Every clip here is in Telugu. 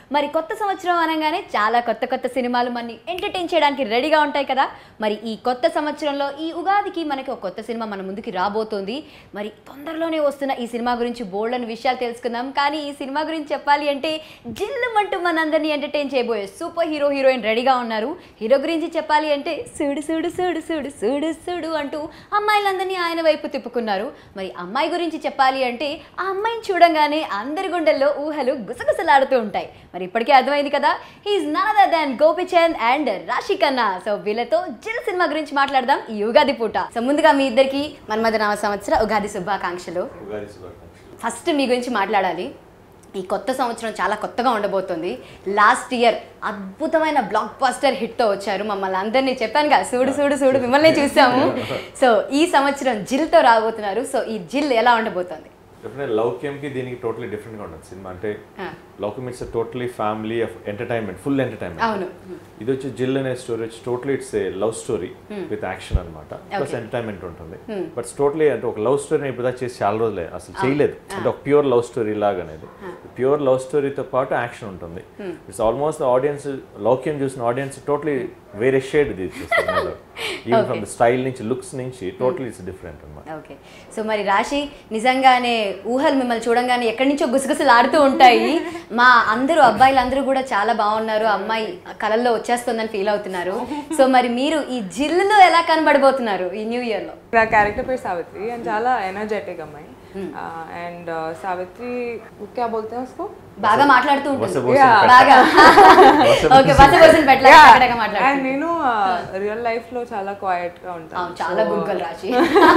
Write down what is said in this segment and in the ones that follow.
మరి కొత్త సంవత్సరం అనగానే చాలా కొత్త కొత్త సినిమాలు మనని ఎంటర్టైన్ చేయడానికి రెడీగా ఉంటాయి కదా మరి ఈ కొత్త సంవత్సరంలో ఈ ఉగాదికి మనకి ఒక కొత్త సినిమా మన ముందుకి రాబోతోంది మరి తొందరలోనే వస్తున్న ఈ సినిమా గురించి బోల్డ్ అని విషయాలు తెలుసుకుందాం కానీ ఈ సినిమా గురించి చెప్పాలి అంటే జిల్లుమంటూ మనందరినీ ఎంటర్టైన్ చేయబోయే సూపర్ హీరో హీరోయిన్ రెడీగా ఉన్నారు హీరో గురించి చెప్పాలి అంటే సూడు సూడు సూడు సూడు సూడు సూడు అంటూ అమ్మాయిలందరినీ ఆయన వైపు తిప్పుకున్నారు మరి అమ్మాయి గురించి చెప్పాలి అంటే ఆ అమ్మాయిని చూడంగానే అందరి గుండెల్లో ఊహలు గుసగుసలాడుతూ ఉంటాయి మరి ఇప్పటికే అర్థమైంది కదా he is none other than Gopichand and Raashi Khanna so వీళ్ళతో జిల్ సినిమా గురించి మాట్లాడదాం ఈ ఉగాది పూట సో ముందుగా మీ ఇద్దరికి మన్మథ నామ సంవత్సర ఉగాది శుభాకాంక్షలు ఉగాది శుభాకాంక్షలు ఫస్ట్ మీ గురించి మాట్లాడాలి ఈ కొత్త సంవత్సరం చాలా కొత్తగా ఉండబోతుంది లాస్ట్ ఇయర్ అద్భుతమైన బ్లాక్ బాస్టర్ హిట్తో వచ్చారు మమ్మల్ని అందరినీ చెప్పాను కదా చూడు చూడు చూడు మిమ్మల్ని చూసాము సో ఈ సంవత్సరం జిల్తో రాబోతున్నారు సో ఈ జిల్ ఎలా ఉండబోతుంది డెఫినెట్ లౌక్యంకి దీనికి టోటలీ డిఫరెంట్గా ఉంటుంది సినిమా అంటే ఆ, Loukyam it's totally family of entertainment full entertainment అవును ఇది వచ్చి జిల్ అనే స్టోరీ వచ్చి totally it's a love story with action అనమాట ప్లస్ ఎంటర్టైన్మెంట్ ఉంటుంది బట్ టోటలీ అంటే ఒక లవ్ స్టోరీ ఇప్పుడు దాకా చేసి చాలా రోజులే అసలు చేయలేదు అంటే ఒక ప్యూర్ లవ్ స్టోరీ లాగా అనేది ప్యూర్ లవ్ స్టోరీతో పాటు యాక్షన్ ఉంటుంది ఇట్స్ ఆల్మోస్ట్ ఆడియన్స్ లౌక్యం చూసిన ఆడియన్స్ టోటలీ వేరే షేడ్ ఇది ఈవెన్ ఫ్రమ్ ద స్టైల్ నుంచి లుక్స్ నుంచి టోటలీ ఇట్స్ డిఫరెంట్ అనమాట ఓకే సో మరి రాశి నిజంగానే ఊహలు మిమ్మల్ని చూడంగానే ఎక్కడి నుంచో గుసగుసలు ఆడుతూ ఉంటాయి మా అందరూ అబ్బాయిలు అందరూ కూడా చాలా బాగున్నారు అమ్మాయి కళల్లో వచ్చేస్తుందని ఫీల్ అవుతున్నారు సో మరి మీరు ఈ జిల్లులో ఎలా కనబడబోతున్నారు ఈ న్యూ ఇయర్ లో నా క్యారెక్టర్ పేరు సావిత్రి అండ్ చాలా ఎనర్జెటిక్ అమ్మాయి అండ్ సావిత్రి క్యా బోల్తే हैं उसको బాగా మాట్లాడుతూ ఉంటుంది వసబోసిన Yeah. పెట్ట. బాగా ఓకే వసబోసిన పెట్టలా అండ్ మాట్లాడుతుంది నేను రియల్ లైఫ్ లో చాలా క్వైట్ గా అవును, ఉంటాను చాలా గుగ్గలు రాశి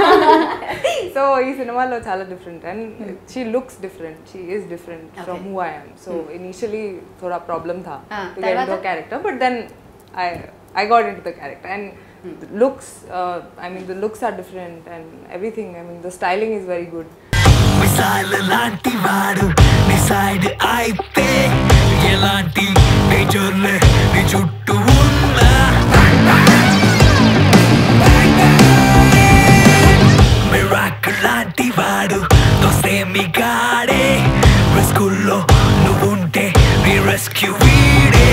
సో ఈ సినిమాలో చాలా different and she looks different she is different from who I am so initially థోడా ప్రాబ్లమ్ థా Ah, టు గెట్ తర్వాత? Character but then I I got into the character and looks I mean the looks are different and everything I mean the styling is very good missile లాంటి వాడు డిసైడ్ అయితే ఎలాంటి డేంజర్లే నీ చుట్టూ ఉన్నా మిరాకిల్ లాంటి వాడు దోసేమి గాడే రెస్క్యూలో నువ్వుంటే నీ రెస్క్యూ వీడే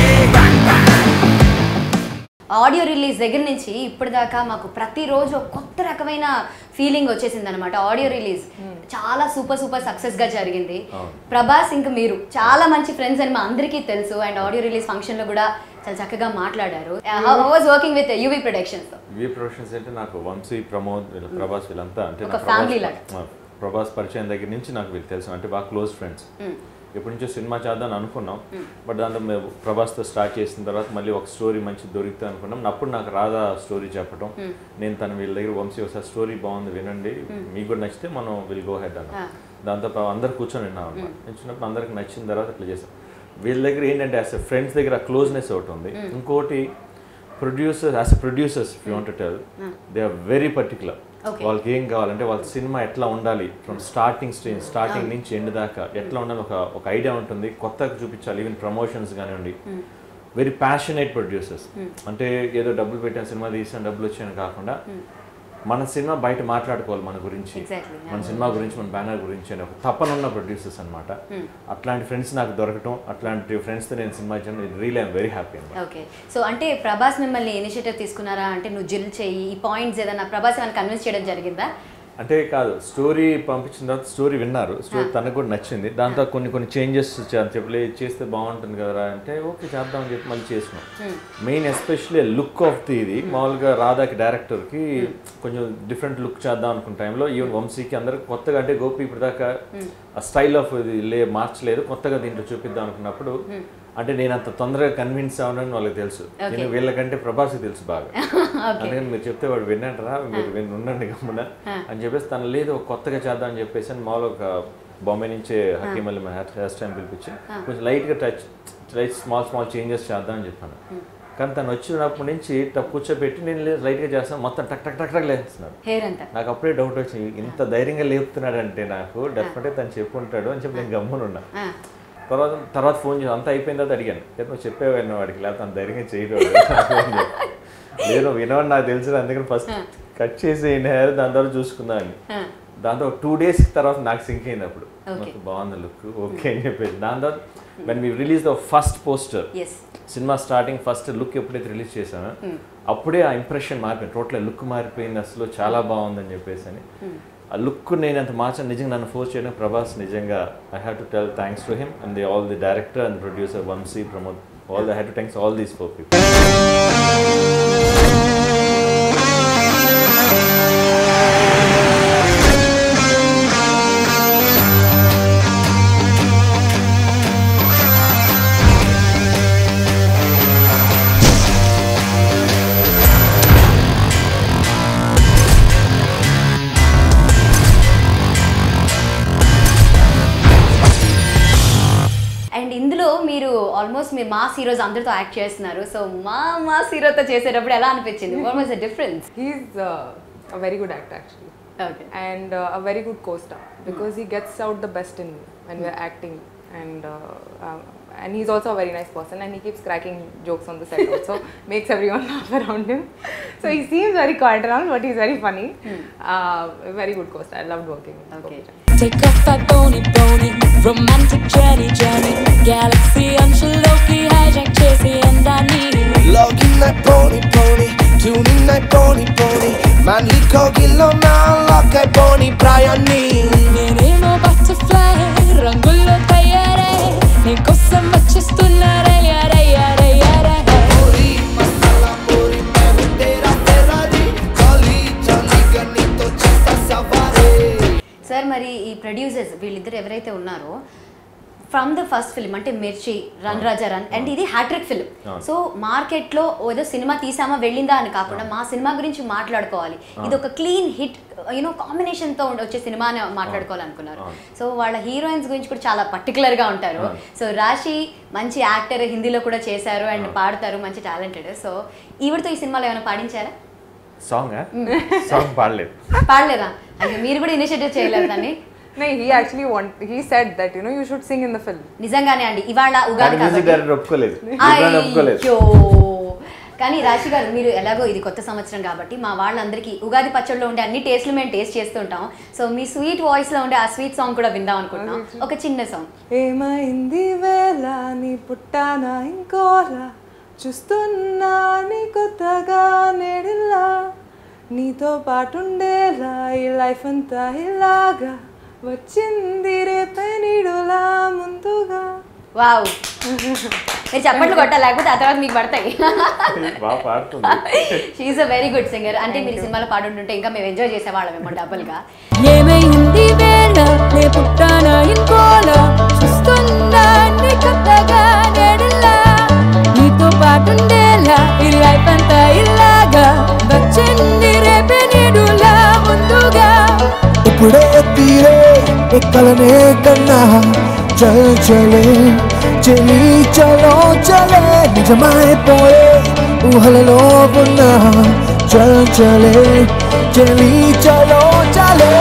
ఆడియో రిలీజ్ దగ్గర నుంచి ఇప్పటిదాకా మాకు ప్రతిరోజు ఒక కొత్త రకమైన ఫీలింగ్ వచ్చేసింది అనమాట ఆడియో రిలీజ్ చాలా సూపర్ సూపర్ సక్సెస్ గా జరిగింది అవును. ప్రభాస్ ఇంక మీరు చాలా మంచి ఫ్రెండ్స్ అని మా అందరికీ తెలుసు అండ్ ఆడియో రిలీజ్ ఫంక్షన్ లో కూడా చాలా చక్కగా మాట్లాడారు was working with UV productions V productions అంటే నాకు వంశీ ప్రమోద్ వీళ్ళ ప్రభాస్ వీళ్ళంతా అంటే ఒక నాకు family ప్రభాస్ ఆ, ప్రభాస్ పరిచయం దగ్గర నుంచి నాకు వీళ్ళు తెలుసు అంటే బాగా క్లోజ్ ఫ్రెండ్స్ ఎప్పటి నుంచో సినిమా చేద్దాం అనుకున్నాం బట్ దాంట్లో మేము ప్రభాస్తో స్టార్ట్ చేసిన తర్వాత మళ్ళీ ఒక స్టోరీ మంచి దొరుకుతుంది అనుకున్నాం అప్పుడు నాకు రాధా స్టోరీ చెప్పడం నేను తన వీళ్ళ దగ్గర వంశీ ఒకసారి స్టోరీ బాగుంది వినండి మీకు కూడా నచ్చితే మనం విల్ గో హెడ్ అన్నాం దాంతో ప్ర- అందరు కూర్చొని విన్నాం అనమాట నిచ్చినప్పుడు అందరికి నచ్చిన తర్వాత ఇట్లా చేసాం వీళ్ళ దగ్గర ఏంటంటే యాజ్ ఎ ఫ్రెండ్స్ దగ్గర క్లోజ్నెస్ ఒకటి ఉంది ఇంకోటి producers as producers you want tell they are very particular Okay. వాళ్ళకి ఏం కావాలంటే వాళ్ళ సినిమా ఎట్లా ఉండాలి ఫ్రమ్ స్టార్టింగ్ స్టేజ్ స్టార్టింగ్ నుంచి ఎండ్ దాకా ఎట్లా ఉండాలి ఒక ఒక ఐడియా ఉంటుంది కొత్తగా చూపించాలి ఈవెన్ ప్రమోషన్స్ కానివ్వండి వెరీ ప్యాషనేట్ ప్రొడ్యూసర్స్ అంటే ఏదో డబ్బులు పెట్టాను సినిమా తీసాను డబ్బులు వచ్చాను కాకుండా మన సినిమా బయట మాట్లాడుకోవాలి మన గురించి Exactly. మన సినిమా గురించి మన బ్యానర్ గురించి అని ఒక తపనున్న ప్రొడ్యూసర్స్ అనమాట అట్లాంటి ఫ్రెండ్స్ నాకు దొరకటం అట్లాంటి ఫ్రెండ్స్తో నేను సినిమా ఇచ్చాను రియల్ ఐఎమ్ వెరీ హ్యాపీ అనమాట ఓకే సో అంటే ప్రభాస్ మిమ్మల్ని ఇనిషియేటివ్ తీసుకున్నారా అంటే నువ్వు జిల్ చెయ్యి ఈ పాయింట్స్ ఏదైనా ప్రభాస్ ఏమైనా కన్విన్స్ చేయడం జరిగిందా అంటే కాదు స్టోరీ పంపించిన తర్వాత స్టోరీ విన్నారు స్టోరీ తనకు కూడా నచ్చింది దాంతో కొన్ని కొన్ని చేంజెస్ చెప్పలే చేస్తే బాగుంటుంది కదరా అంటే ఓకే చేద్దాం అని చెప్పి మళ్ళీ చేసినాం main especially look of the ఇది మామూలుగా రాధాకి డైరెక్టర్కి కొంచెం డిఫరెంట్ లుక్ చేద్దాం అనుకున్న టైంలో ఈవెన్ వంశీకి అందరికి కొత్తగా అంటే గోపి ఇప్పుడు దాకా ఆ స్టైల్ ఆఫ్ ఇది లే మార్చలేదు కొత్తగా దీంట్లో చూపిద్దాం అనుకున్నప్పుడు అంటే నేను అంత తొందరగా కన్విన్స్ అవ్వనని వాళ్ళకి తెలుసు నేను వీళ్ళకంటే ప్రభాస్ తెలుసు బాగా అందుకని మీరు చెప్తే వాడు విన్నాడరా మీరు విన్ ఉండండి గమ్మున అని చెప్పేసి తను లేదు ఒక కొత్తగా చేద్దాం అని చెప్పేసి అని మామూలు ఒక బొమ్మ నుంచే హకీమ్ అలీ మన హెయిర్ స్టైల్ పిలిపించి కొంచెం లైట్గా touch light small small changes చేద్దాం అని చెప్పాను కానీ తను వచ్చినప్పటి నుంచి టక్ కూర్చోబెట్టి నేను లేదు లైట్గా చేస్తాను మొత్తం టక్ టక్ టక్ టక్ లేస్తున్నాడు హెయిర్ అంతా నాకు అప్పుడే డౌట్ వచ్చింది ఇంత ధైర్యంగా లేపుతున్నాడంటే నాకు డెఫినెట్గా తను చెప్పుంటాడు అని చెప్పి నేను గమ్మునున్నా ఆ, తర్వాత తర్వాత ఫోన్ చేసి అంతా అయిపోయిన తర్వాత అడిగాను "ఏ, నువ్వు చెప్పేవాడిని వాడికి లేకపోతే అంత ధైర్యంగా చేయడం లేదు వినవాడు నాకు తెలుసు అందుకని ఫస్ట్ కట్ చేసి హెయిర్ దాని తర్వాత చూసుకుందామని ఆ. దాంతో టూ డేస్ తర్వాత నాకు సింక్ అయింది అప్పుడు నాకు బాగుంది లుక్ ఓకే అని చెప్పేసి దాని తర్వాత when we release the first poster as సినిమా స్టార్టింగ్ ఫస్ట్ లుక్ ఎప్పుడైతే రిలీజ్ చేశానో అప్పుడే ఆ ఇంప్రెషన్ మారిపోయింది టోటల్ లుక్ మారిపోయింది అసలు చాలా బాగుందని చెప్పేసి అని ఆ లుక్ నేను అంత మార్చాను నిజంగా నన్ను ఫోర్స్ చేయడం ప్రభాస్ నిజంగా I have to tell thanks to him and the all the director and producer Vamshi Pramod all the have to thanks all these four people and ఇందులో మీరు ఆల్మోస్ట్ మీరు మాస్ హీరోస్ అందరితో యాక్ట్ చేస్తున్నారు సో మా మాస్ హీరోతో చేసేటప్పుడు ఎలా అనిపించింది what was the difference He's uh, a very good actor actually. Okay and uh, a very good co-star because he gets out the best in me when we're acting and uh, uh, and he's also a very nice person and he keeps cracking jokes on the set also makes everyone laugh around him so he seems very quiet around but he's very funny uh, very good co-star I loved working with Okay. Gopi. Take off that bony bony romantic journey journey galaxy అంచులోకి hijack చేసి అందాన్ని Logging that pony pony, tuning that pony pony. Man, he kogilo na lock I pony Briany. నేనేమో బటర్ఫ్లై రంగుల్లో తయారై నీకోసం వచ్చేస్తున్నా రయ్యా రయ్యా రయ్యా రయ్యా Puri masala puri mere tera Ferrari. Jolly jolly ganito chista savari. Sir మరి ఈ ప్రొడ్యూసర్స్ వీళ్ళిద్దరు ఎవరైతే ఉన్నారో ఫ్రమ్ ద ఫస్ట్ ఫిల్మ్ అంటే Mirchi run Raja run and ఇది హ్యాట్రిక్ ఫిల్మ్ అవును. సో మార్కెట్లో ఏదో సినిమా తీసామా వెళ్ళిందా అని కాకుండా మా సినిమా గురించి మాట్లాడుకోవాలి ఇది ఒక క్లీన్ హిట్ యూనో కాంబినేషన్తో వచ్చే సినిమా అని మాట్లాడుకోవాలనుకున్నారు అవును. సో వాళ్ళ హీరోయిన్స్ గురించి కూడా చాలా పర్టికులర్గా ఉంటారు అవును. సో రాశి మంచి యాక్టర్ హిందీలో కూడా చేశారు అండ్ పాడతారు మంచి టాలెంటెడ్ సో ఈవిడతో ఈ సినిమాలో ఏమైనా పాడించారా సాంగ్ సాంగ్ పాడలేదు పాడలేదా అయ్యో మీరు కూడా ఇనిషియేటివ్ చేయలేదు దాన్ని No, he actually want he said that you know you should sing in the film నిజంగానే అండి ఇవాళ ఉగాది మ్యూజిక్ కాబట్టి డైరెక్టర్ ఒప్పుకోలేదు విక్రాంత్ ఒప్పుకోలేదు అయ్యో కానీ రాశి గారు మీరు ఎలాగో ఇది కొత్త సంవత్సరం కాబట్టి మా వాళ్ళందరికీ ఉగాది పచ్చడిలో ఉండే అన్ని టేస్ట్లు మేము టేస్ట్ చేస్తుంటాం సో మీ స్వీట్ వాయిస్ లో ఉండే ఆ స్వీట్ సాంగ్ కూడా విందాం అనుకుంటున్నాం ఒక చిన్న సాంగ్ ఏమైంది వేళ నీ పుట్టానా ఇంకోలా చూస్తున్నా నీ కొత్తగా నేడిలా నీతో పాటుండేలా ఈ లైఫ్ అంతా ఇలాగా వచ్చింది రేపే నీడులా ముందుగా వావ్ మీరు చప్పట్లు కొట్టాలి లేకపోతే ఆ తర్వాత మీకు పడతాయి బాగా పాడుతుంది she is a very good singer అంటే మీరు ఈ సినిమాలో పాడుంటుంటే ఇంకా మేము ఎంజాయ్ చేసేవాళ్ళమేమో డబుల్ గా ఏమైంది వేళ నే పుట్టానా ఇంకోలా చూస్తున్నా నీ కొత్తగా నేడులా నీతో పాటుండేలా ఈ లైఫ్ అంతా ఇలాగా వచ్చింది రేపే నీడులా ముందుగా ఇప్పుడే తీరే ఎక్కలనే కన్నా చల్ చలే చెలి చలో చలే నిజమైపోయే ఊహలలో ఉన్నా చల్ చలే చెలి చలో చలే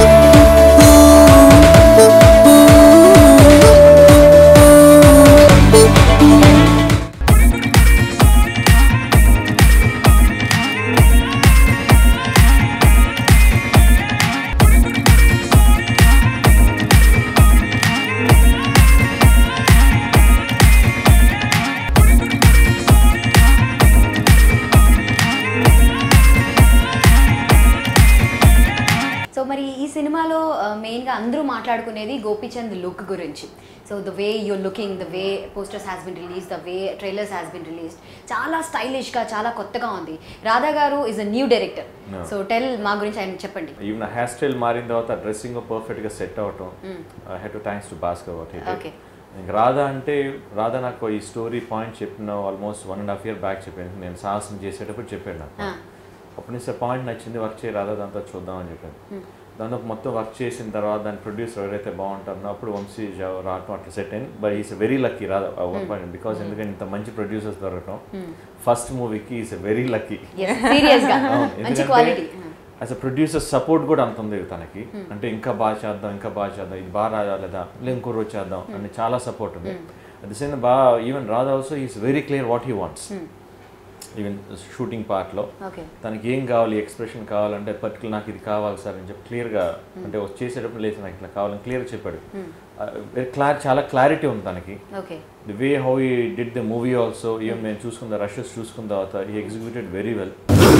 సో మరి ఈ సినిమాలో మెయిన్గా అందరూ మాట్లాడుకునేది గోపీచంద్ లుక్ గురించి so the way you're looking the way posters has been release the way trailers has been released చాలా స్టైలిష్గా చాలా కొత్తగా ఉంది రాధా గారు is a new director Yeah. So tell మా గురించి ఆయన చెప్పండి ఈవెన్ హెయిర్ స్టైల్ మారిన తర్వాత డ్రెస్సింగ్ పర్ఫెక్ట్గా సెట్ అవటం I had to thanks to Bhaskar what Okay. ఇంకా రాధా అంటే రాధా నాకు ఈ స్టోరీ పాయింట్ చెప్పిన almost one and half year back చెప్పాను నేను సాహసం చేసేటప్పుడు చెప్పాను నాకు Ah. అప్పుడు నుంచి పాయింట్ నచ్చింది వర్క్ చేయి రాధా దాంతో చూద్దామని చెప్పాను దాంతో మొత్తం వర్క్ చేసిన తర్వాత దాని ప్రొడ్యూసర్ ఎవరైతే బాగుంటారో అప్పుడు వంశీ జా- రావటం అట్లా సెట్ అయింది but is very lucky Radha one point because ఎందుకంటే ఇంత మంచి ప్రొడ్యూసర్స్ దొరకటం ఫస్ట్ మూవీకి ఈస్ వెరీ లక్కీ సీరియస్గా మంచి quality as a producer support కూడా అంత ఉంది తనకి అంటే ఇంకా బాగా చేద్దాం ఇంకా బాగా చేద్దాం ఇది బాగా రాలేదా లేదా ఇంకో రోజు చేద్దాం అని చాలా సపోర్ట్ ఉంది అట్ ద సేమ్ బాగా even Radha also is very clear what he wants even shooting పార్ట్లో ఓకే తనకి ఏం కావాలి ఎక్స్ప్రెషన్ కావాలంటే పర్టికులర్ నాకు ఇది కావాలి సార్ అని చెప్పి క్లియర్గా అంటే ఒక చేసేటప్పుడు లేదు నాకు ఇట్లా కావాలని క్లియర్గా చెప్పాడు క్లార్ చాలా క్లారిటీ ఉంది తనకి okay the way how he did the movie also even నేను చూసుకున్న రషెస్ చూసుకున్న తర్వాత he executed very well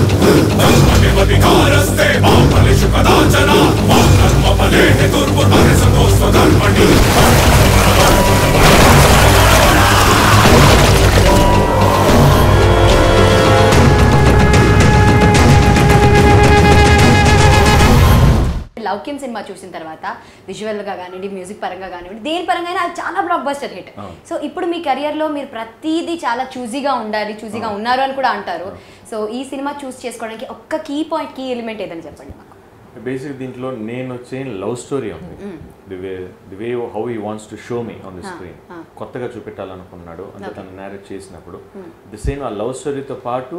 Loukyam సినిమా చూసిన తర్వాత విజువల్గా కానివ్వండి మ్యూజిక్ పరంగా కానివ్వండి దేని పరంగా అయినా అది చాలా బ్లాక్ బస్టర్ హిట్ సో ఇప్పుడు మీ కెరియర్లో మీరు ప్రతిదీ చాలా చూజీగా ఉండాలి చూజీగా ఉన్నారు అని కూడా అంటారు సో ఈ సినిమా చూస్ చేసుకోవడానికి ఒక్క కీ పాయింట్ కీ ఎలిమెంట్ ఏదని చెప్పండి మాకు బేసిక్ దీంట్లో నేను వచ్చే లవ్ స్టోరీ ఉంది the way the way how he wants to show me on the screen కొత్తగా చూపెట్టాలనుకున్నాడు అంటే తను నేరేట్ చేసినప్పుడు ది సేమ్ ఆ లవ్ స్టోరీతో పాటు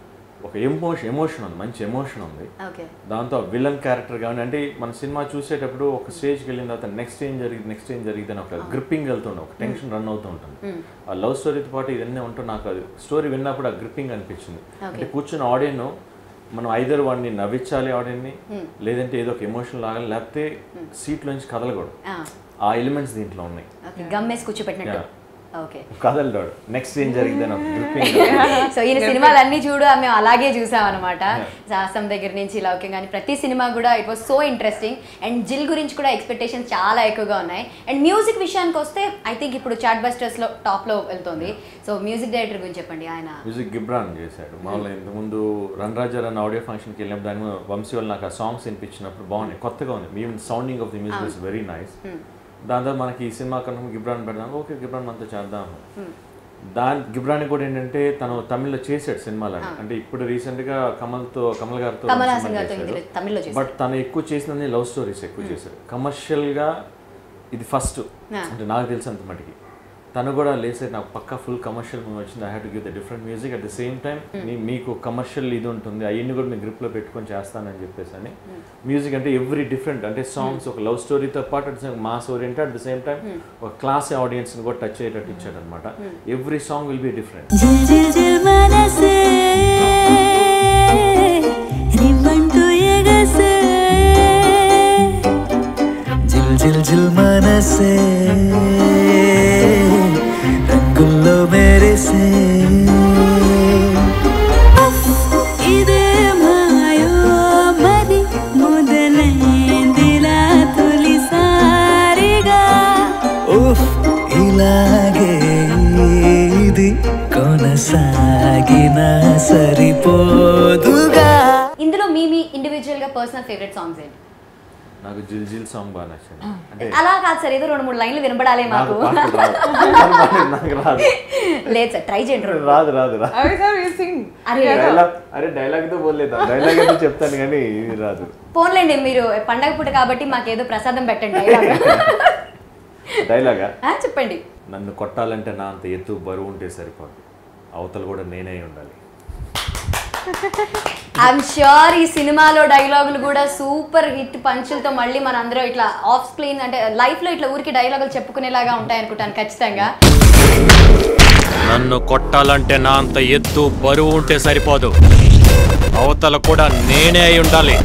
ఒక ఎమోషన్ ఎమోషన్ ఉంది మంచి ఎమోషన్ ఉంది ఓకే దాంతో విలన్ క్యారెక్టర్ కానీ అంటే మన సినిమా చూసేటప్పుడు ఒక స్టేజ్కి వెళ్ళిన తర్వాత నెక్స్ట్ ఏం జరిగింది నెక్స్ట్ ఏం జరిగింది అని ఒక గ్రిప్పింగ్ వెళ్తుండే ఒక టెన్షన్ రన్ అవుతూ ఉంటుంది ఆ లవ్ స్టోరీతో పాటు ఇవన్నీ ఉంటూ నాకు అది స్టోరీ విన్నప్పుడు ఆ గ్రిప్పింగ్ అనిపించింది అంటే కూర్చున్న ఆడియన్ మనం ఐదర్ వాడిని నవ్వించాలి ఆడియన్ని లేదంటే ఏదో ఒక ఎమోషన్ లాగాలి లేకపోతే సీట్ నుంచి కదలకూడదు ఆ ఎలిమెంట్స్ దీంట్లో ఉన్నాయి ఓకే గమ్మేసి కూర్చోపెట్టినట్టు Yeah. ఓకే కదలడాడు నెక్స్ట్ ఏం జరిగింది అని ఒక గ్రిప్పింగ్ సో ఈయన సినిమాలు అన్ని చూడు మేము అలాగే చూసాం అనమాట సాహసం దగ్గర నుంచి లౌక్యం కానీ ప్రతి సినిమా కూడా it was so interesting and Jil గురించి కూడా ఎక్స్పెక్టేషన్స్ చాలా ఎక్కువగా ఉన్నాయి అండ్ మ్యూజిక్ విషయానికి వస్తే ఐ థింక్ ఇప్పుడు చాట్ బస్టర్స్ లో టాప్ లో వెళ్తుంది సో మ్యూజిక్ డైరెక్టర్ గురించి చెప్పండి ఆయన మ్యూజిక్ గిబ్రాన్ చేశాడు మామూలుగా ఇంతకుముందు రన్ రాజా రన్ ఆడియో ఫంక్షన్కి వెళ్ళినప్పుడు దాని మీద వంశీ వాళ్ళు నాకు ఆ సాంగ్స్ వినిపించినప్పుడు బాగున్నాయి కొత్తగా ఉంది even sounding of the music is very nice దాని తర్వాత మనకి ఈ సినిమా కన్నా గిబ్రాన్ పెడదాం ఓకే గిబ్రాన్ మనతో చేద్దాం దాని గిబ్రాన్ కూడా ఏంటంటే తను తమిళ్లో చేశాడు సినిమాలని అంటే ఇప్పుడు రీసెంట్ గా కమల్తో కమల్ గారితో కమల్ సినిమా హాసన్ గారితో చేశాడు. ఇందులో తమిళ్లో చేశాడు. బట్ తను ఎక్కువ చేసినది లవ్ స్టోరీస్ ఎక్కువ చేశాడు కమర్షియల్ గా ఇది ఫస్ట్ అంటే నాకు తెలిసినంత మటుకి తను కూడా లేసే నాకు పక్కా ఫుల్ కమర్షియల్ మూవీ వచ్చింది I have to give the different music at the same time మీకు కమర్షియల్ ఇది ఉంటుంది అవన్నీ కూడా మీ గ్రిప్లో పెట్టుకొని చేస్తానని చెప్పేసి అని మ్యూజిక్ అంటే ఎవ్రీ డిఫరెంట్ అంటే సాంగ్స్ ఒక లవ్ స్టోరీతో పాటు at mass oriented at the same time ఒక క్లాస్ ఆడియన్స్ని కూడా టచ్ అయ్యేటట్టు ఇచ్చాడు అనమాట every song will be different Jil Jil జిల్ మనసే రివ్వంటూ ఎగసే జిల్ జిల్ జిల్ మనసే రంగుల్లో మెరిసే ఇదే మాయో మరి మొదలైందిలా తొలిసారిగా ఉఫ్ ఇలాగే ఇది కొనసాగిన సరిపోదుగా ఇందులో మీ మీ ఇండివిజువల్ గా పర్సనల్ ఫేవరెట్ సాంగ్స్ ఏంటి నాకు జిల్ జిల్ సాంగ్ బాగా నచ్చింది అంటే అలా కాదు సార్ ఏదో రెండు మూడు లైన్లు వినపడాలి నాకు మాకు పాటలు రాదు నాకు రాదు లేదు సార్ ట్రై చేయండి రెండు. రాదు రాదు రాదు How is how you sing? అరే డైలాగ్ అరే డైలాగ్ తో పోలేదు డైలాగ్ అయితే చెప్తాను కానీ ఇది రాదు పోన్లేండి మీరు పండగ పూట కాబట్టి మాకేదో ప్రసాదం పెట్టండి dialogue. డైలాగా ఆ, చెప్పండి నన్ను కొట్టాలంటే నా అంత ఎత్తు బరువు ఉంటే సరిపోదు అవతల కూడా నేనే ఉండాలి ఐఎమ్ ష్యూర్ ఈ సినిమాలో డైలాగులు కూడా సూపర్ హిట్ పంచులతో మళ్ళీ మన అందరం ఇట్లా ఆఫ్ స్క్రీన్ అంటే లైఫ్ లో ఇట్లా ఊరికి డైలాగులు చెప్పుకునేలాగా ఉంటాయి అనుకుంటాను ఖచ్చితంగా నన్ను కొట్టాలంటే నా అంత ఎత్తు బరువు ఉంటే సరిపోదు అవతల కూడా నేనే అయి ఉండాలి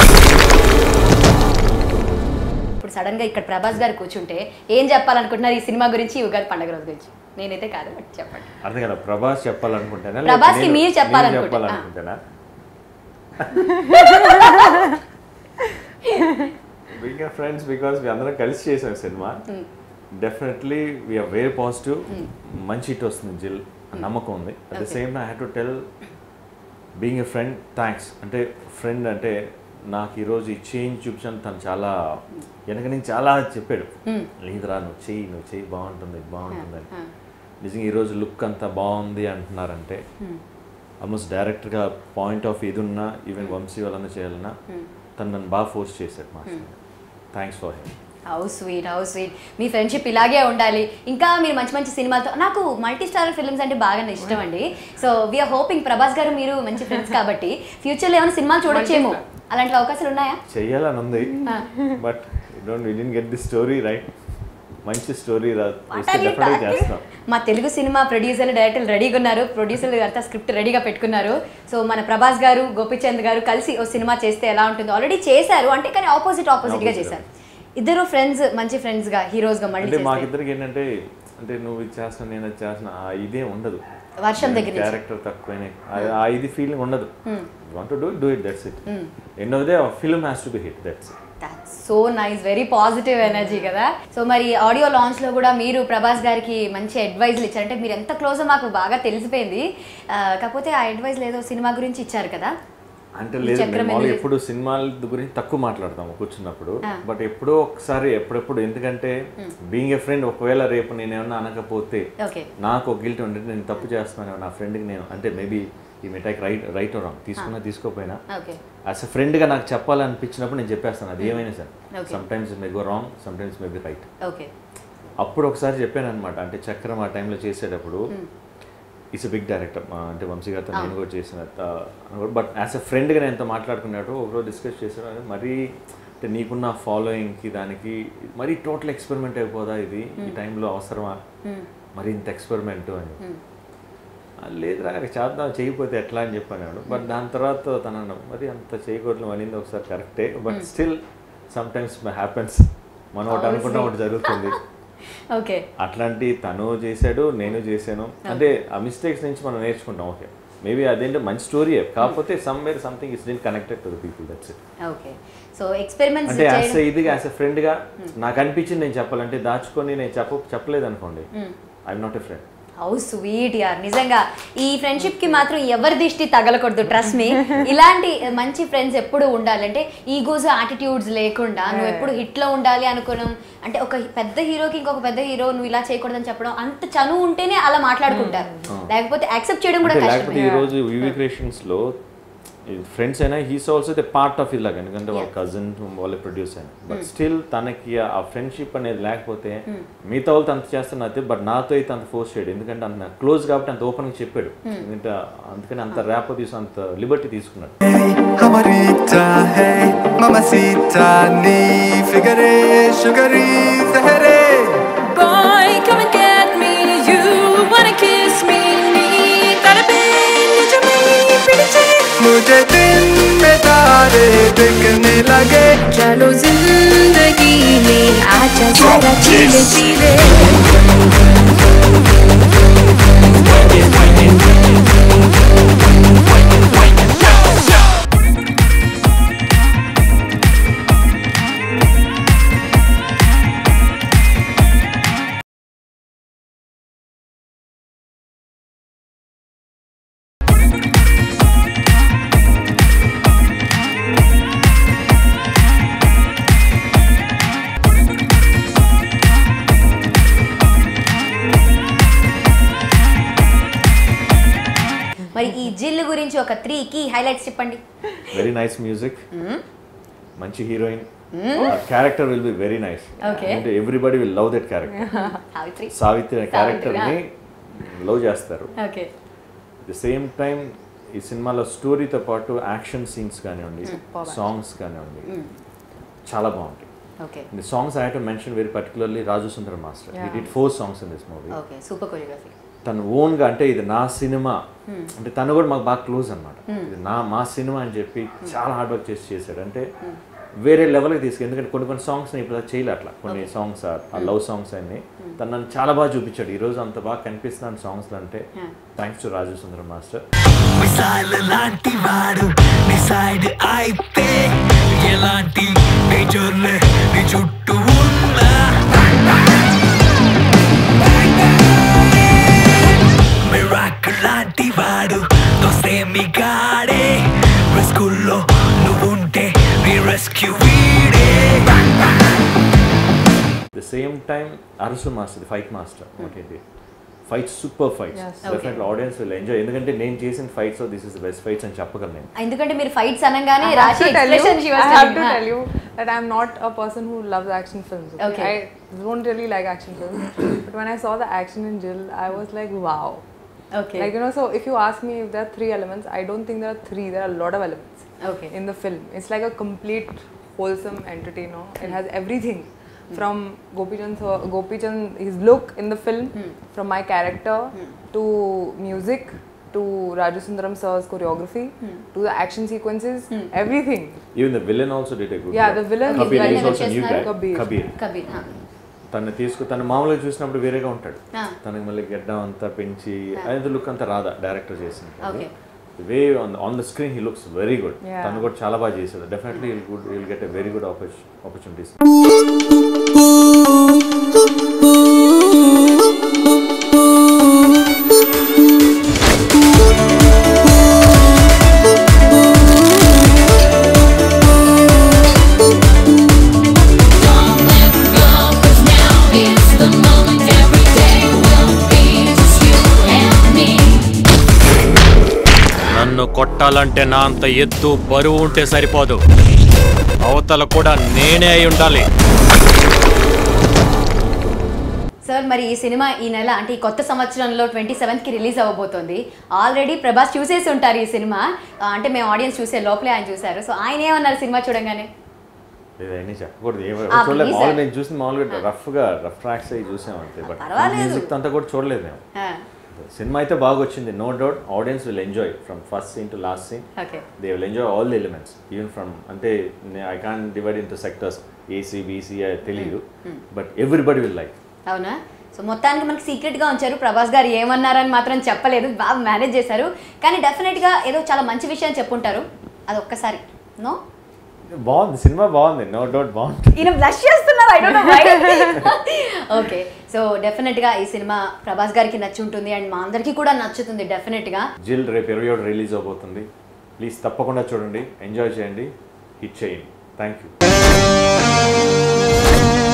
ఇప్పుడు సడన్ గా ఇక్కడ ప్రభాస్ గారు కూర్చుంటే ఏం చెప్పాలనుకుంటున్నారు ఈ సినిమా గురించి ఈ ఉగాది పండుగ రోజు గురించి నేనైతే కాదు బట్ చెప్పండి అర్థం కదా ప్రభాస్ చెప్పాలనుకుంటేనా ప్రభాస్కి లేకపోతే మీరు నేను- చెప్పాలనుకుంటే- నేను చెప్పాలనుకుంటేనా బిగ్ ఫ్రెండ్స్ బికాస్ మీ అందరం కలిసి చేసాం cinema definitely we're very positive మంచి హిట్ వస్తుంది జిల్ నమ్మకం ఉంది at the same I have to tell being a friend thanks అంటే ఫ్రెండ్ అంటే నాకు ఈరోజు ఈ చేంజ్ చూపించాను తను చాలా వెనక నుంచి చాలా చెప్పాడు లేదురా నువ్వు చెయ్యి నువ్వు చెయ్యి బాగుంటుంది ఇది బాగుంటుంది అని నిజంగా ఈరోజు లుక్ అంతా బాగుంది అంటున్నారంటే ఆల్మోస్ట్ డైరెక్ట్గా పాయింట్ ఆఫ్ ఇది ఉన్నా ఈవెన్ వంశీ వాళ్ళన్నా చేయాలన్నా తను నన్ను బాగా ఫోర్స్ చేశాడు మా thanks for him how sweet how sweet మీ ఫ్రెండ్షిప్ ఇలాగే ఉండాలి ఇంకా మీరు మంచి మంచి సినిమాలతో నాకు మల్టీ స్టార్ ఫిల్మ్స్ అంటే బాగా ఇష్టం అండి సో వీఆర్ హోపింగ్ ప్రభాస్ గారు మీరు మంచి ఫ్రెండ్స్ కాబట్టి ఫ్యూచర్లో ఏమైనా సినిమాలు చూడొచ్చేమో అలాంటి అవకాశాలు ఉన్నాయా చెయ్యాలని ఉంది but don't we didn't get the story right మంచి స్టోరీ రా What వస్తే are you డెఫినెట్గా talking? చేస్తాం మా తెలుగు సినిమా ప్రొడ్యూసర్లు డైరెక్టర్లు రెడీగా ఉన్నారు ప్రొడ్యూసర్లు అంతా స్క్రిప్ట్ రెడీగా పెట్టుకున్నారు సో మన ప్రభాస్ గారు గోపిచంద్ గారు కలిసి ఓ సినిమా చేస్తే ఎలా ఉంటుందో ఆల్రెడీ చేశారు అంటే కానీ ఆపోజిట్ ఆపోజిట్ గా Opposite. చేశారు ఇద్దరు ఫ్రెండ్స్ మంచి ఫ్రెండ్స్ గా హీరోస్ గా మళ్ళీ అంటే చేస్తే మాకిద్దరికి ఏంటంటే అంటే నువ్వు ఇది చేస్తున్నా నేను అది చేస్తున్నా ఆ ఇదే ఉండదు వర్షం దగ్గర నుంచి. క్యారెక్టర్ తక్కువనే ఆ- ఆ ఇది ఫీలింగ్ ఉండదు want do do it that's it end of the film has to be hit that's so nice very positive energy కదా సో మరి ఆడియో లాంచ్ లో కూడా మీరు ప్రభాస్ గారికి మంచి అడ్వైజ్లు ఇచ్చారు అంటే మీరు ఎంత క్లోజ్ మాకు బాగా తెలిసిపోయింది ఆ, కాకపోతే ఆ అడ్వైజ్ లేదో సినిమా గురించి ఇచ్చారు కదా అంటే ఈ లేదు చక్రం మేము మామూలుగా ఎందుకు ఎప్పుడు సినిమాల గురించి తక్కువ మాట్లాడతాము కూర్చున్నప్పుడు ఆ. బట్ ఎప్పుడో ఒకసారి ఎప్పుడెప్పుడు ఎందుకంటే బీయింగ్ ఏ ఫ్రెండ్ ఒకవేళ రేపు నేను ఏమన్నా అనకపోతే ఓకే నాకు ఒక గిల్ట్ ఉంటే నేను తప్పు చేస్తున్నాను నా ఫ్రెండ్కి నేను అంటే మేబీ ఈ మిఠాయికి రైట్ రైట్ రాంగ్ తీసుకున్నా తీసుకోపోయినా ఓకే యాజ్ అ ఫ్రెండ్గా నాకు చెప్పాలనిపించినప్పుడు నేను చెప్పేస్తాను అది ఏమైనా సరే Okay. Sometimes may go wrong sometimes may be right okay అప్పుడు ఒకసారి చెప్పాను అనమాట అంటే చక్రం ఆ టైంలో చేసేటప్పుడు ఇట్స్ బిగ్ డైరెక్టర్ అంటే వంశీ గారితో నేను కూడా చేసిన బట్ యాజ్ అ ఫ్రెండ్గా నేను ఎంతో మాట్లాడుకున్నట్టు ఒకరోజు డిస్కస్ చేసాను అది మరీ అంటే నీకున్న ఫాలోయింగ్కి దానికి మరీ టోటల్ ఎక్స్పెరిమెంట్ అయిపోదా ఇది ఈ టైంలో అవసరమా మరి ఇంత ఎక్స్పెరిమెంట్ అని "ఆ, లేదురా అది చేద్దాం చేయకపోతే ఎట్లా అని చెప్పాను బట్ దాని తర్వాత తన అన్నాడు, మరి అంత చేయకూడదు అనింది ఒకసారి కరెక్టే but still sometimes happens మనం ఒకటి అనుకుంటాం ఒకటి జరుగుతుంది ఓకే అట్లాంటి తను చేశాడు నేను చేశాను అంటే ఆ మిస్టేక్స్ నుంచి మనం నేర్చుకుంటాం ఓకే మేబీ అదేంటో మంచి స్టోరీయే కాకపోతే somewhere something is then connected to the people that's it okay so experiments అంటే యాజ్ ఇదిగా యాజ్ ఎ ఫ్రెండ్గా నాకు అనిపించింది నేను చెప్పాలంటే దాచుకొని నేను చెప్ప చెప్పలేదు అనుకోండి I'm not a friend how sweet యార్ నిజంగా ఈ ఫ్రెండ్షిప్ కి మాత్రం ఎవరి దిష్టి తగలకూడదు ట్రస్ట్ మీ ఇలాంటి మంచి ఫ్రెండ్స్ ఎప్పుడు ఉండాలి అంటే ఈగోస్ యాటిట్యూడ్స్ లేకుండా నువ్వు ఎప్పుడు హిట్ లో ఉండాలి అనుకోవడం అంటే ఒక పెద్ద హీరోకి ఇంకొక పెద్ద హీరో నువ్వు ఇలా చేయకూడదని చెప్పడం అంత చనువు ఉంటేనే అలా మాట్లాడుకుంటారు లేకపోతే యాక్సెప్ట్ చేయడం కూడా అంటే కష్టమే లేకపోతే ఈ రోజు వివి క్రియేషన్స్ లో ఫ్రెండ్స్ అయినా he's also the part of ఇలాగ ఎందుకంటే వాళ్ళ కజిన్ వాళ్ళ ప్రొడ్యూస్ అయినా బట్ స్టిల్ తనకి ఆ ఫ్రెండ్షిప్ అనేది లేకపోతే మిగతా వాళ్ళతో అంత చేస్తున్నది బట్ నాతో అయితే అంత ఫోర్స్ చేయడు ఎందుకంటే అంత క్లోజ్ కాబట్టి అంత ఓపెన్ గా చెప్పాడు ఎందుకంటే అందుకని అంత ర్యాప్ తీసు అంత లిబర్టీ తీసుకున్నాడు Amarita, hey, mamacita, ni figure, sugary, zahare. Boy, come and get me. You wanna kiss me? Need that a need you me pretty chick. मुझे दिन में तारे दिखने लगे चलो जिंदगी में आजा जरा चीले चीले మరి ఈ జిల్ గురించి ఒక త్రీ కీ హైలైట్స్ చెప్పండి వెరీ నైస్ మ్యూజిక్ మంచి heroine character will be very nice Okay. అంటే everybody will love that character Savitri Savitri అనే సావిత్రి, క్యారెక్టర్ని లవ్ చేస్తారు ఓకే ది సేమ్ టైం ఈ సినిమాలో స్టోరీతో పాటు యాక్షన్ సీన్స్ కానివ్వండి సాంగ్స్ కానివ్వండి చాలా బాగుంటాయి okay The songs I had to mention very particularly Raju Sundar Master. He did four songs in this movie. Okay super choreography తను ఓన్గా అంటే ఇది నా సినిమా అంటే తను కూడా మాకు బాగా క్లోజ్ అనమాట ఇది నా మా సినిమా అని చెప్పి చాలా హార్డ్ వర్క్ చేసి చేశాడు అంటే వేరే లెవెల్కి తీసుకు ఎందుకంటే కొన్ని కొన్ని సాంగ్స్ ఇప్పుడు చేయలే అట్లా కొన్ని సాంగ్స్ ఆ లవ్ సాంగ్స్ అన్ని తను నన్ను చాలా బాగా చూపించాడు ఈ రోజు అంత బాగా కనిపిస్తున్నాను సాంగ్స్ అంటే thanks to Raju Sundar master missile లాంటి వాడు డిసైడ్ అయితే ఎలాంటి డేంజర్లే నీ చుట్టూ ఉన్నా మిరాకిల్ లాంటి వాడు తోసేమి గాడే రెస్క్యూలో నువ్వుంటే నీ రెస్క్యూ వీడే the same time Arasu master fight master okay fights super fights definitely audience will enjoy ఎందుకంటే నేను చేసిన fights this is best fights అని చెప్పగలను నేను ఎందుకంటే మీరు ఫైట్స్ అనగానే I have రాశి to tell you, expression she I was have to tell you that I'm not a person who loves action films. Okay. I don't really like action films. but when I saw the action in Jill, I was like, wow. Okay Like, you know, so if you ask me if there are three elements, I don't think there are three. There are a lot of elements Okay. in the film. It's like a complete wholesome entity, you know. It has everything. from Gopichand, sir- Gopichand, his look in the film, from my character to music to Raju Sundaram sir's choreography to the action sequences, everything. Even the villain also did a good Yeah, the villain is Kabir very is also new guy Kabir. Kabir Kabir హా. తను తీసుకు తను మామూలుగా చూసినప్పుడు వేరేగా ఉంటాడు ఆ. తనకి మళ్ళీ గెడ్డం అంతా పెంచి అది లుక్ అంతా రాదా డైరెక్టర్ చేసింది Okay. Way on on the screen he looks very good Yeah. తను కూడా చాలా బాగా చేశాడు definitely good will get a very good opportunities నన్ను కొట్టాలంటే నా అంత ఎత్తు బరువు ఉంటే సరిపోదు అవతల కూడా నేనే అయి ఉండాలి సార్ మరి ఈ సినిమా ఈ నెల అంటే ఈ కొత్త సంవత్సరంలో ట్వంటీ సెవెంత్కి రిలీజ్ అవ్వబోతోంది ఆల్రెడీ ప్రభాస్ చూసేసి ఉంటారు ఈ సినిమా ఆ, అంటే మేము ఆడియన్స్ చూసే లోపలే ఆయన చూశారు సో ఆయన ఏమన్నారు సినిమా చూడంగానే ఇవన్నీ చెప్పకూడదు ఏమో ఆ, చూడలేదు please, మామూలుగా sir. నేను చూసిన మామూలుగా రఫ్గా రఫ్ ట్రాక్స్ అవి చూసాం అంతే బట్ పర్వాలేదు. మ్యూజిక్ అంతా కూడా చూడలేదు మేము ఆ, సినిమా అయితే బాగా వచ్చింది no doubt audience will enjoy from first scene to last scene okay they will enjoy all the elements even from అంటే I can divide into sectors AC BC తెలియదు బట్ ఎవ్రీబడి విల్ లైక్ అవునా సో మొత్తానికి మనకి సీక్రెట్గా ఉంచారు ప్రభాస్ గారు ఏమన్నారని మాత్రం చెప్పలేదు బాగా మేనేజ్ చేశారు కానీ డెఫినెట్గా ఏదో చాలా మంచి విషయం చెప్పుంటారు అది ఒక్కసారి నో బాగుంది సినిమా బాగుంది నో డౌట్ బాగుంది ఈయన బ్లష్ చేస్తున్నారు I don't know why okay so డెఫినెట్గా ఈ సినిమా ప్రభాస్ గారికి నచ్చి ఉంటుంది అండ్ మా అందరికీ కూడా నచ్చుతుంది డెఫినెట్గా జిల్ రేపు ఇరవై ఒకటి రిలీజ్ అవబోతుంది ప్లీజ్ తప్పకుండా చూడండి ఎంజాయ్ చేయండి హిట్ చేయండి థ్యాంక్ యూ